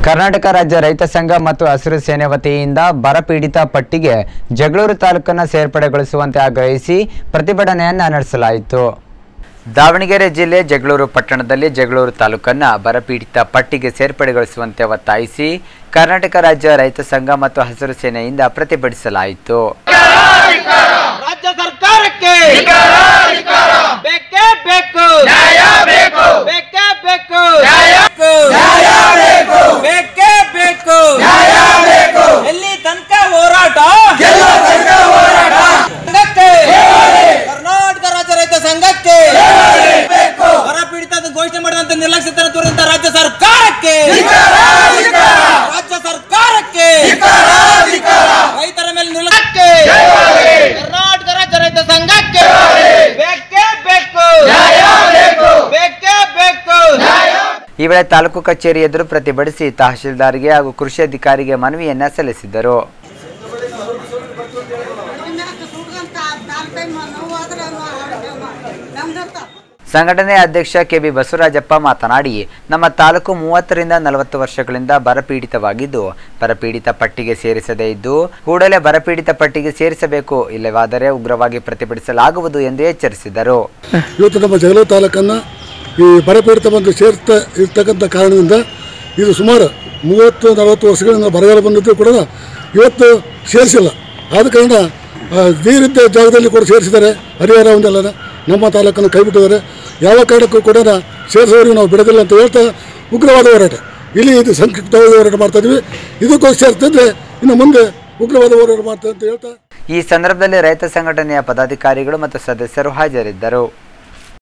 ಕರ್ನಾಟಕ ರಾಜ್ಯ ರೈತ ಸಂಘ ಮತ್ತು ಹಸಿರು ಸೇನೆ ವತಿಯಿಂದ ಬರಪೀಡಿತ ಪಟ್ಟಿಗೆ ಜಗಳೂರು ತಾಲೂಕನ್ನು ಸೇರ್ಪಡೆಗೊಳಿಸುವಂತೆ ಆಗ್ರಹಿಸಿ ಪ್ರತಿಭಟನೆಯನ್ನ ನಡೆಸಲಾಯಿತು ದಾವಣಗೆರೆ ಜಿಲ್ಲೆ ಜಗಳೂರು ಪಟ್ಟಣದಲ್ಲಿ ಜಗಳೂರು ತಾಲೂಕನ್ನ ಬರಪೀಡಿತ ಪಟ್ಟಿಗೆ ಸೇರ್ಪಡೆಗೊಳಿಸುವಂತೆ ಒತ್ತಾಯಿಸಿ ಕರ್ನಾಟಕ ರಾಜ್ಯ ರೈತ ಸಂಘ ಮತ್ತು ಹಸಿರು ಸೇನೆಯಿಂದ ಪ್ರತಿಭಟಿಸಲಾಯಿತು ರಾಜ್ಯ ಸರ್ಕಾರಕ್ಕೆ ಬೇಕೇ ಬೇಕು ಬೇಕೇ ಬೇಕು ಬೇಕೇ ಬೇಕು ಎಲ್ಲಿ ತನಕ ಹೋರಾಟ ಸಂಘಕ್ಕೆ ಕರ್ನಾಟಕ ರಾಜ್ಯ ರೈತ ಸಂಘಕ್ಕೆ ಬರ ಪೀಡಿತ ಘೋಷಣೆ ಮಾಡಿದಂತ ನಿರ್ಲಕ್ಷ್ಯತನ ತೋರಿದಂತ ರಾಜ್ಯ ಸರ್ಕಾರಕ್ಕೆ ರಾಜ್ಯ ಸರ್ಕಾರಕ್ಕೆ ರೈತರ ಮೇಲೆ ನಿರ್ಲಕ್ಷ್ಯಕ್ಕೆ ಕರ್ನಾಟಕ ರಾಜ್ಯ ರೈತ ಸಂಘಕ್ಕೆ ಬೇಕೇ ಬೇಕು ಬೇಕೇ ಬೇಕು ಈ ವೇಳೆ ತಾಲೂಕು ಕಚೇರಿ ಎದುರು ಪ್ರತಿಭಟಿಸಿ ತಹಶೀಲ್ದಾರ್ಗೆ ಹಾಗೂ ಕೃಷಿ ಅಧಿಕಾರಿಗೆ ಮನವಿಯನ್ನ ಸಲ್ಲಿಸಿದರು ಸಂಘಟನೆ ಅಧ್ಯಕ್ಷ ಕೆಬಿ ಬಸವರಾಜಪ್ಪ ಮಾತನಾಡಿ ನಮ್ಮ ತಾಲೂಕು ಮೂವತ್ತರಿಂದ ನಲವತ್ತು ವರ್ಷಗಳಿಂದ ಬರಪೀಡಿತವಾಗಿದ್ದು ಬರಪೀಡಿತ ಪಟ್ಟಿಗೆ ಸೇರಿಸದೇ ಇದ್ದು ಕೂಡಲೇ ಬರಪೀಡಿತ ಪಟ್ಟಿಗೆ ಸೇರಿಸಬೇಕು ಇಲ್ಲವಾದರೆ ಉಗ್ರವಾಗಿ ಪ್ರತಿಭಟಿಸಲಾಗುವುದು ಎಂದು ಎಚ್ಚರಿಸಿದರು ಇವತ್ತು ನಮ್ಮ ಜಗಳೂರು ತಾಲೂಕನ್ನು ಈ ಬರಪೀಡಿತ ಬಂದು ಸೇರ್ತಾ ಇರ್ತಕ್ಕಂಥ ಕಾರಣದಿಂದ ಇದು ಸುಮಾರು ಮೂವತ್ತು ನಲವತ್ತು ವರ್ಷಗಳಿಂದ ಬರಗಾಲ ಬಂದಿದ್ದು ಕೂಡ ಇವತ್ತು ಸೇರಿಸಿಲ್ಲ ಆದ ಕಾರಣ ಆ, ನೀರಿದ್ದ ಜಾಗದಲ್ಲಿ ಕೂಡ ಸೇರಿಸಿದ್ದಾರೆ ಹರಿಹರ ಒಂದೆಲ್ಲ ನಮ್ಮ ತಾಲೂಕನ್ನು ಕೈಬಿಟ್ಟಿದ್ದಾರೆ ಯಾವ ಕಾರಣಕ್ಕೂ ಕೂಡ ಸೇರಿಸೋರಿಗೆ ನಾವು ಬಿಡೋದಿಲ್ಲ ಅಂತ ಹೇಳ್ತಾ ಉಗ್ರವಾದ ಹೋರಾಟ ಇಲ್ಲಿ ಇದು ಸಂಕ್ಷಿಪ್ತವಾದ ಹೋರಾಟ ಮಾಡ್ತಾ ಇದ್ವಿ ಇದಕ್ಕೂ ಸೇರ್ತಂದ್ರೆ ಇನ್ನು ಮುಂದೆ ಉಗ್ರವಾದ ಹೋರಾಟ ಮಾಡ್ತಾ ಅಂತ ಹೇಳ್ತಾ ಈ ಸಂದರ್ಭದಲ್ಲಿ ರೈತ ಸಂಘಟನೆಯ ಪದಾಧಿಕಾರಿಗಳು ಮತ್ತು ಸದಸ್ಯರು ಹಾಜರಿದ್ದರು